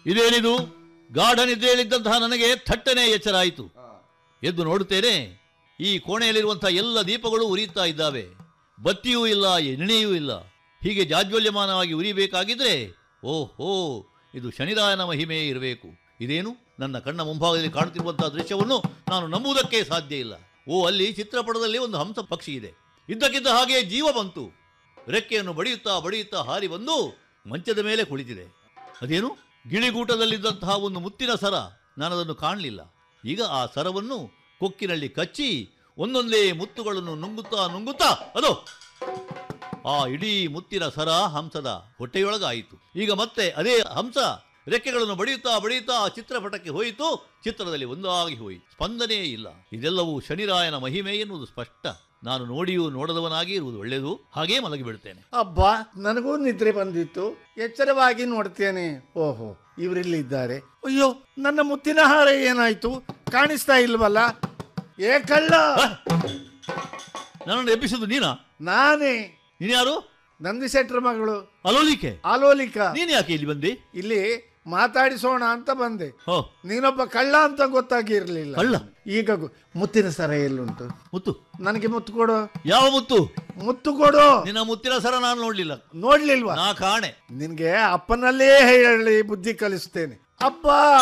ಇದೇನಿದು ಗಾಢ ನಿದ್ರೆಯಲ್ಲಿದ್ದಂತಹ ನನಗೆ ಥಟ್ಟನೆ ಎಚ್ಚರ ಆಯಿತು ಎದ್ದು ನೋಡುತ್ತೇನೆ ಈ ಕೋಣೆಯಲ್ಲಿರುವಂತಹ ಎಲ್ಲ ದೀಪಗಳು ಉರಿಯುತ್ತಾ ಇದ್ದಾವೆ ಬತ್ತಿಯೂ ಇಲ್ಲ ಎಣ್ಣೆಯೂ ಇಲ್ಲ ಹೀಗೆ ಜಾಜ್ವಲ್ಯಮಾನವಾಗಿ ಉರಿಬೇಕಾಗಿದ್ರೆ ಓಹೋ ಇದು ಶನಿರಾಯನ ಮಹಿಮೆ ಇರಬೇಕು ಇದೇನು ನನ್ನ ಕಣ್ಣ ಮುಂಭಾಗದಲ್ಲಿ ಕಾಣುತ್ತಿರುವಂತಹ ದೃಶ್ಯವನ್ನು ನಾನು ನಂಬುವುದಕ್ಕೆ ಸಾಧ್ಯ ಇಲ್ಲ ಓ ಅಲ್ಲಿ ಚಿತ್ರಪಟದಲ್ಲಿ ಒಂದು ಹಂಸ ಪಕ್ಷಿ ಇದೆ ಇದ್ದಕ್ಕಿದ್ದ ಹಾಗೆ ಜೀವ ಬಂತು ರೆಕ್ಕೆಯನ್ನು ಬಡಿಯುತ್ತಾ ಬಡಿಯುತ್ತಾ ಹಾರಿ ಬಂದು ಮಂಚದ ಮೇಲೆ ಕುಳಿತಿದೆ ಅದೇನು ಗಿಳಿಗೂಟದಲ್ಲಿದ್ದಂತಹ ಒಂದು ಮುತ್ತಿನ ಸರ ನಾನು ಅದನ್ನು ಕಾಣಲಿಲ್ಲ ಈಗ ಆ ಸರವನ್ನು ಕೊಕ್ಕಿನಲ್ಲಿ ಕಚ್ಚಿ ಒಂದೊಂದೇ ಮುತ್ತುಗಳನ್ನು ನುಂಗುತ್ತಾ ನುಂಗುತ್ತಾ ಅದೋ ಆ ಇಡೀ ಮುತ್ತಿನ ಸರ ಹಂಸದ ಹೊಟ್ಟೆಯೊಳಗಾಯಿತು ಈಗ ಮತ್ತೆ ಅದೇ ಹಂಸ ರೆಕ್ಕೆಗಳನ್ನು ಬಡಿಯುತ್ತಾ ಬಡಿಯುತ್ತಾ ಆ ಚಿತ್ರಪಟಕ್ಕೆ ಹೋಯಿತು ಚಿತ್ರದಲ್ಲಿ ಒಂದಾಗಿ ಹೋಯಿತು ಸ್ಪಂದನೆ ಇಲ್ಲ ಇದೆಲ್ಲವೂ ಶನಿರಾಯನ ಮಹಿಮೆ ಎನ್ನುವುದು ಸ್ಪಷ್ಟ ನಾನು ನೋಡಿಯೂ ನೋಡದವನಾಗಿ ಇರುವುದು ಒಳ್ಳೆಯದು ಹಾಗೇ ಮಲಗಿಬಿಡುತ್ತೇನೆ ಅಬ್ಬಾ ನನಗೂ ನಿದ್ರೆ ಬಂದಿತ್ತು ಎಚ್ಚರವಾಗಿ ನೋಡ್ತೇನೆ ಓಹೋ ಇವರಿಲ್ಲಿದ್ದಾರೆ ಅಯ್ಯೋ ನನ್ನ ಮುತ್ತಿನ ಹಾರ ಏನಾಯ್ತು ಕಾಣಿಸ್ತಾ ಇಲ್ವಲ್ಲ ಏ ಕಳ್ಳ ನನ್ನನ್ನು ಎಬ್ಬಿಸುದು ನೀನಾ ನಾನೇ ನೀನ್ಯಾರು ನಂದಿಶೆಟ್ರ ಮಗಳು ಅಲೋಲಿಕೆ ಆಲೋಲಿಕ ನೀನ್ ಯಾಕೆ ಇಲ್ಲಿ ಬಂದಿ ಇಲ್ಲಿ ಮಾತಾಡಿಸೋಣ ಅಂತ ಬಂದೆ ಹೋ ನೀನೊಬ್ಬ ಕಳ್ಳ ಅಂತ ಗೊತ್ತಾಗಿರ್ಲಿಲ್ಲ ಕಳ್ಳ? ಈಗ ಗೊ- ಮುತ್ತಿನ ಸರ ಎಲ್ಲುಂಟು ಮುತ್ತು ನನಗೆ ಮುತ್ತು ಕೊಡು ಯಾವ ಮುತ್ತು ಮುತ್ತು ಕೊಡು ನಿನ್ನ ಮುತ್ತಿನ ಸರ ನಾನು ನೋಡ್ಲಿಲ್ಲ ನೋಡ್ಲಿಲ್ವಾ ನಾ ಕಾಣೆ ನಿನ್ಗೆ ಅಪ್ಪನಲ್ಲೇ ಹೇಳಿ ಬುದ್ಧಿ ಕಲಿಸ್ತೇನೆ ಅಪ್ಪ